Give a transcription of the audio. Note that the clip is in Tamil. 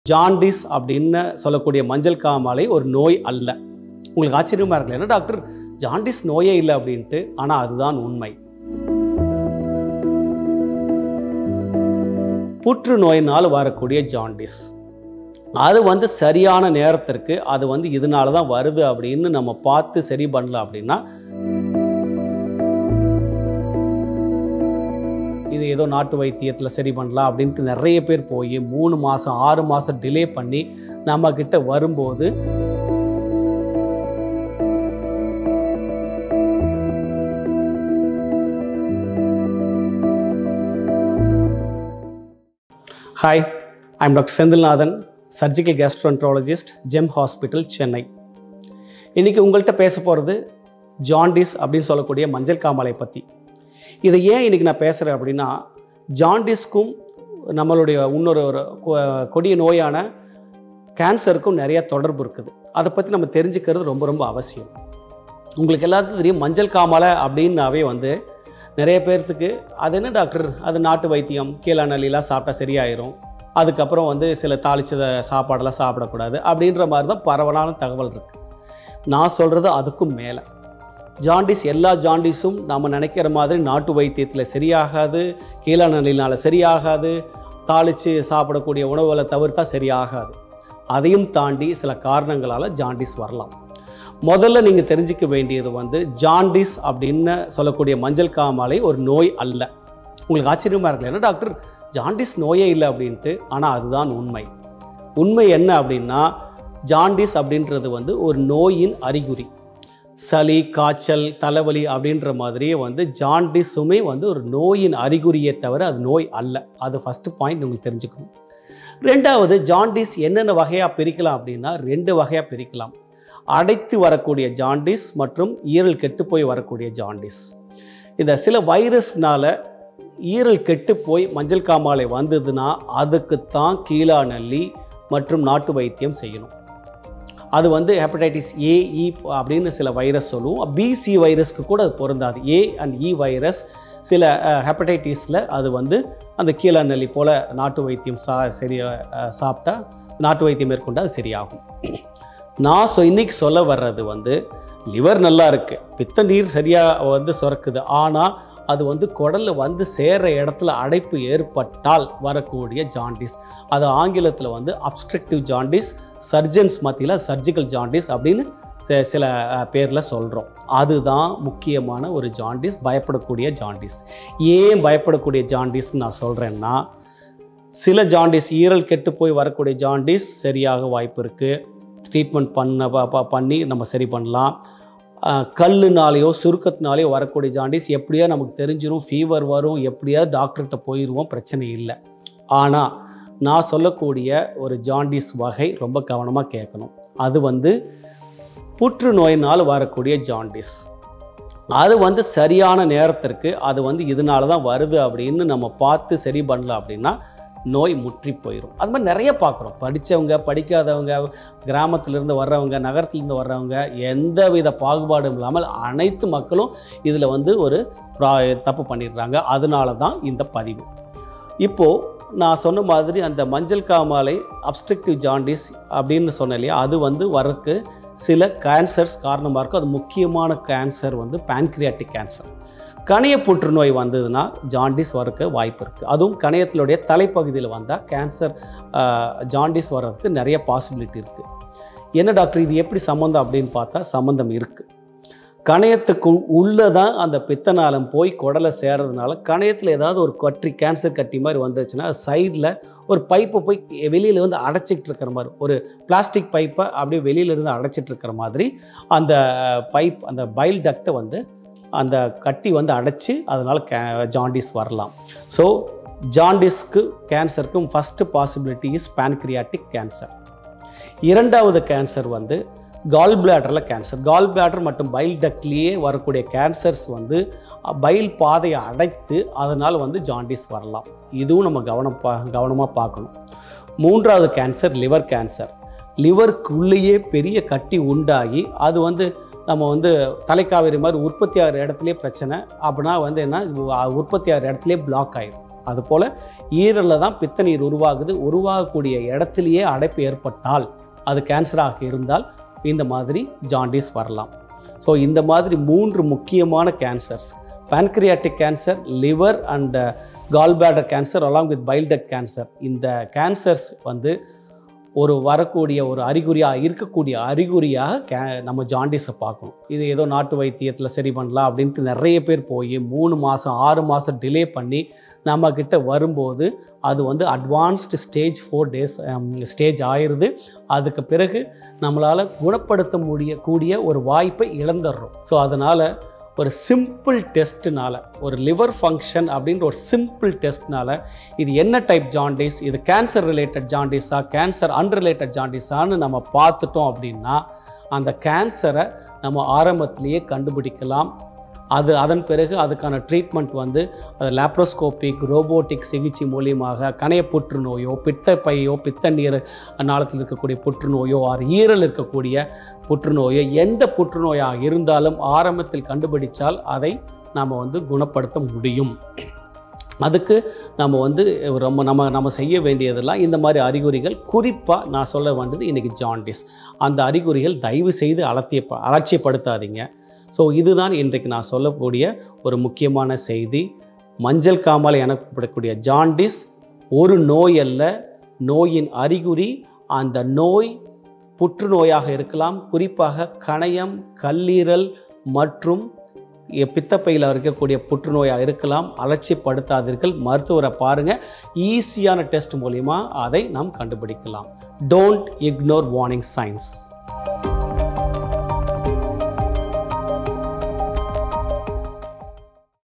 ஜாண்டிஸ் அப்படின்னு சொல்லக்கூடிய மஞ்சள் காமாலை ஒரு நோய் அல்ல உங்களுக்கு ஆச்சரியமா இருக்கல என்ன டாக்டர் ஜாண்டிஸ் நோயே இல்லை அப்படின்ட்டு ஆனால் அதுதான் உண்மை புற்றுநோயினால் வரக்கூடிய ஜாண்டிஸ் அது வந்து சரியான நேரத்திற்கு அது வந்து இதனால தான் வருது அப்படின்னு நம்ம பார்த்து சரி பண்ணல அப்படின்னா இது ஏதோ நாட்டு வைத்தியத்தில் சரி பண்ணலாம் அப்படின்ட்டு நிறைய பேர் போய் மூணு மாதம் ஆறு மாதம் டிலே பண்ணி நம்மக்கிட்ட வரும்போது hi I'm doctor Senthilnathan surgical gastroenterologist GEM hospital Chennai இன்றைக்கி உங்கள்கிட்ட பேச போகிறது ஜாண்டிஸ் அப்படின்னு சொல்லக்கூடிய மஞ்சள் காமாலை பற்றி இதை ஏன் இன்றைக்கி நான் பேசுகிறேன் அப்படின்னா ஜாண்டிஸ்க்கும் நம்மளுடைய இன்னொரு ஒரு கொ- கொடிய நோயான கேன்சருக்கும் நிறைய தொடர்பு இருக்குது அதை பற்றி நம்ம தெரிஞ்சுக்கிறது ரொம்ப ரொம்ப அவசியம் உங்களுக்கு எல்லாத்துக்கும் தெரியும் மஞ்சள் காமாலை அப்படின்னாவே வந்து நிறைய பேர்த்துக்கு அது என்ன டாக்டர் அது நாட்டு வைத்தியம் கீழா நெல்லிலாம் சாப்பிட்டா சரியாயிரும் அதுக்கப்புறம் வந்து சில தாளிச்சத சாப்பாடெல்லாம் சாப்பிடக்கூடாது அப்படின்ற மாதிரி தான் பரவலான தகவல் இருக்குது நான் சொல்கிறது அதுக்கும் மேலே ஜாண்டிஸ் எல்லா ஜாண்டிஸும் நம்ம நினைக்கிற மாதிரி நாட்டு வைத்தியத்தில் சரியாகாது கீழா நெல்லினால் சரியாகாது தாளித்து சாப்பிடக்கூடிய உணவுகளை தவிர்த்தா சரியாகாது அதையும் தாண்டி சில காரணங்களால் ஜாண்டிஸ் வரலாம் முதல்ல நீங்கள் தெரிஞ்சுக்க வேண்டியது வந்து ஜாண்டிஸ் அப்படின்னு சொல்லக்கூடிய மஞ்சள் காமாலை ஒரு நோய் அல்ல உங்களுக்கு ஆச்சரியமாக இருக்கல என்ன டாக்டர் ஜாண்டிஸ் நோயே இல்லை அப்படின்ட்டு ஆனால் அதுதான் உண்மை உண்மை என்ன அப்படின்னா ஜாண்டிஸ் அப்படின்றது வந்து ஒரு நோயின் அறிகுறி சளி காய்ச்சல் தலைவலி அப்படின்ற மாதிரியே வந்து ஜாண்டிஸுமே வந்து ஒரு நோயின் அறிகுறியே தவிர அது நோய் அல்ல அது ஃபஸ்ட்டு பாயிண்ட் உங்களுக்கு தெரிஞ்சுக்கணும் ரெண்டாவது ஜாண்டிஸ் என்னென்ன வகையாக பிரிக்கலாம் அப்படின்னா ரெண்டு வகையாக பிரிக்கலாம் அடைத்து வரக்கூடிய ஜாண்டிஸ் மற்றும் ஈரல் கெட்டு போய் வரக்கூடிய ஜாண்டிஸ் இந்த சில வைரஸ்னால ஈரல் கெட்டு போய் மஞ்சள் காமாலை வந்ததுன்னா அதுக்குத்தான் கீழா நெல்லி மற்றும் நாட்டு வைத்தியம் செய்யணும் அது வந்து ஹெப்படைட்டிஸ் ஏ இ அப்படின்னு சில வைரஸ் சொல்லுவோம் பிசி வைரஸ்க்கு கூட அது பொருந்தாது ஏ அண்ட் இ வைரஸ் சில ஹெப்படைட்டிஸில் அது வந்து அந்த கீழா நெல்லி போல் நாட்டு வைத்தியம் சா சரியா அஹ், சாப்பிட்டா நாட்டு வைத்தியம் மேற்கொண்டு அது சரியாகும் நான் சொ இன்னைக்கு சொல்ல வர்றது வந்து லிவர் நல்லா இருக்குது பித்த நீர் சரியாக வந்து சுரக்குது ஆனால் அது வந்து குடலில் வந்து சேர்ற இடத்துல அடைப்பு ஏற்பட்டால் வரக்கூடிய ஜாண்டிஸ் அது ஆங்கிலத்தில் வந்து அப்ஸ்ட்ரக்டிவ் ஜாண்டிஸ் சர்ஜன்ஸ் மத்தியில் சர்ஜிக்கல் ஜாண்டிஸ் அப்படின்னு சி- சில பேரில் சொல்கிறோம் அதுதான் முக்கியமான ஒரு ஜாண்டிஸ் பயப்படக்கூடிய ஜாண்டிஸ் ஏன் பயப்படக்கூடிய ஜாண்டிஸ்னு நான் சொல்கிறேன்னா சில ஜாண்டிஸ் ஈரல் கெட்டு போய் வரக்கூடிய ஜாண்டிஸ் சரியாக வாய்ப்பு இருக்குது ட்ரீட்மெண்ட் பண்ண ப- ப- பண்ணி நம்ம சரி பண்ணலாம் அஹ், கல்லுனாலேயோ சுருக்கத்தினாலேயோ வரக்கூடிய ஜாண்டிஸ் எப்படியோ நமக்கு தெரிஞ்சிரும் ஃபீவர் வரும் எப்படியாவது டாக்டர்கிட்ட போயிடுவோம் பிரச்சனை இல்லை ஆனால் நான் சொல்லக்கூடிய ஒரு ஜாண்டிஸ் வகை ரொம்ப கவனமாக கேட்கணும் அது வந்து புற்றுநோயினால் வரக்கூடிய ஜாண்டிஸ் அது வந்து சரியான நேரத்திற்கு அது வந்து இதனால தான் வருது அப்படின்னு நம்ம பார்த்து சரி பண்ணல அப்படின்னா நோய் முற்றி போயிடும் அது மாதிரி நிறைய பார்க்குறோம் படித்தவங்க படிக்காதவங்க கிராமத்திலேருந்து வர்றவங்க நகரத்துலேருந்து வர்றவங்க எந்தவித பாகுபாடும் இல்லாமல் அனைத்து மக்களும் இதில் வந்து ஒரு ப்ரா தப்பு பண்ணிடுறாங்க அதனால தான் இந்த பதிவு இப்போது நான் சொன்ன மாதிரி அந்த மஞ்சள் காமாலை அப்ஸ்ட்ரக்டிவ் ஜாண்டிஸ் அப்படின்னு சொன்னேன் இல்லையா அது வந்து வரக்கு சில கேன்சர்ஸ் காரணமாக இருக்கும் அது முக்கியமான கேன்சர் வந்து பேன்க்ரியாட்டிக் கேன்சர் கணைய புற்றுநோய் வந்ததுன்னா ஜாண்டிஸ் வரக்க வாய்ப்பு இருக்குது அதுவும் கணையத்தினுடைய தலைப்பகுதியில் வந்தால் கேன்சர் ஜாண்டிஸ் வர்றதுக்கு நிறைய பாசிபிலிட்டி இருக்குது என்ன டாக்டர் இது எப்படி சம்மந்தம் அப்படின்னு பார்த்தா சம்மந்தம் இருக்குது கணையத்துக்கு உள்ளே தான் அந்த பித்தநாளம் போய் குடலை சேர்றதுனால கணையத்தில் ஏதாவது ஒரு கட்டி கேன்சர் கட்டி மாதிரி வந்துச்சுன்னா சைடில் ஒரு பைப்பை போய் வெளியில் வந்து அடைச்சிட்டு இருக்கிற மாதிரி ஒரு பிளாஸ்டிக் பைப்பை அப்படியே வெளியில இருந்து அடைச்சிட்டு இருக்கிற மாதிரி அந்த பைப் அந்த பைல் டக்டை வந்து அந்த கட்டி வந்து அடைச்சி அதனால் கே ஜாண்டிஸ் வரலாம் ஸோ ஜாண்டிஸ்க்கு கேன்சருக்கும் first possibility is pancreatic cancer இரண்டாவது கேன்சர் வந்து கால் பிளாடரில் கேன்சர் கால் பிளாடர் மற்றும் பைல் டக்ட்லேயே வரக்கூடிய கேன்சர்ஸ் வந்து பைல் பாதையை அடைத்து அதனால் வந்து ஜாண்டிஸ் வரலாம் இதுவும் நம்ம கவனம் பா கவனமாக பார்க்கணும் மூன்றாவது கேன்சர் லிவர் கேன்சர் லிவருக்குள்ளேயே பெரிய கட்டி உண்டாகி அது வந்து நம்ம வந்து தலைக்காவேரி மாதிரி உற்பத்தி ஆகிற இடத்துலையே பிரச்சனை அப்படின்னா வந்து என்ன உற்பத்தி ஆகிற இடத்துலையே பிளாக் ஆயிடும் அதுபோல் ஈரலில் தான் பித்த நீர் உருவாகுது உருவாகக்கூடிய இடத்துலையே அடைப்பு ஏற்பட்டால் அது கேன்சராக இருந்தால் இந்த மாதிரி ஜாண்டிஸ் வரலாம் ஸோ இந்த மாதிரி மூன்று முக்கியமான cancers pancreatic cancer liver and gallbladder cancer along with bile duct cancer இந்த கேன்சர்ஸ் வந்து ஒரு வரக்கூடிய ஒரு அறிகுறியாக இருக்கக்கூடிய அறிகுறியாக கே நம்ம ஜாண்டிஸை பார்க்கணும் இது ஏதோ நாட்டு வைத்தியத்தில் சரி பண்ணலாம் அப்படின்ட்டு நிறைய பேர் போய் மூணு மாதம் ஆறு மாதம் டிலே பண்ணி நம்மக்கிட்ட வரும்போது அது வந்து advanced stage four days stage ஆயிடுது அதுக்கு பிறகு நம்மளால் குணப்படுத்த முடியக்கூடிய ஒரு வாய்ப்பை இழந்துடுறோம் ஸோ அதனால் ஒரு சிம்பிள் டெஸ்ட்னால ஒரு லிவர் ஃபங்க்ஷன் அப்படின்ற ஒரு சிம்பிள் டெஸ்ட்னால இது என்ன டைப் ஜாண்டிஸ் இது கேன்சர் ரிலேட்டட் ஜாண்டிஸா கேன்சர் அன்ரிலேட்டட் ஜாண்டிஸான்னு நம்ம பார்த்துட்டோம் அப்படின்னா அந்த கேன்சரை நம்ம ஆரம்பத்திலேயே கண்டுபிடிக்கலாம் அது அதன் பிறகு அதுக்கான ட்ரீட்மெண்ட் வந்து அது லேப்ரோஸ்கோபிக் ரோபோட்டிக் சிகிச்சை மூலியமாக கணைய புற்றுநோயோ பித்தப்பையோ பித்த நீர் நாளத்தில் இருக்கக்கூடிய புற்றுநோயோ ஆர் ஈரல் இருக்கக்கூடிய புற்றுநோயோ எந்த புற்றுநோயாக இருந்தாலும் ஆரம்பத்தில் கண்டுபிடிச்சால் அதை நாம் வந்து குணப்படுத்த முடியும் அதுக்கு நம்ம வந்து ரொம்ப நம்ம நம்ம செய்ய வேண்டியதெல்லாம் இந்த மாதிரி அறிகுறிகள் குறிப்பாக நான் சொல்ல வேண்டியது இன்றைக்கி ஜாண்டிஸ் அந்த அறிகுறிகள் தயவு செய்து அலத்திய அலட்சியப்படுத்தாதீங்க ஸோ இதுதான் இன்றைக்கு நான் சொல்லக்கூடிய ஒரு முக்கியமான செய்தி மஞ்சள் காமாலை எனப்படக்கூடிய ஜாண்டிஸ் ஒரு நோய் அல்ல நோயின் அறிகுறி அந்த நோய் புற்றுநோயாக இருக்கலாம் குறிப்பாக கணையம் கல்லீரல் மற்றும் பித்தப்பையில் இருக்கக்கூடிய புற்றுநோயாக இருக்கலாம் அலட்சியப்படுத்தாதீர்கள் மருத்துவரை பாருங்கள் ஈஸியான டெஸ்ட் மூலிமா அதை நாம் கண்டுபிடிக்கலாம் டோன்ட் இக்னோர் வார்னிங் சைன்ஸ்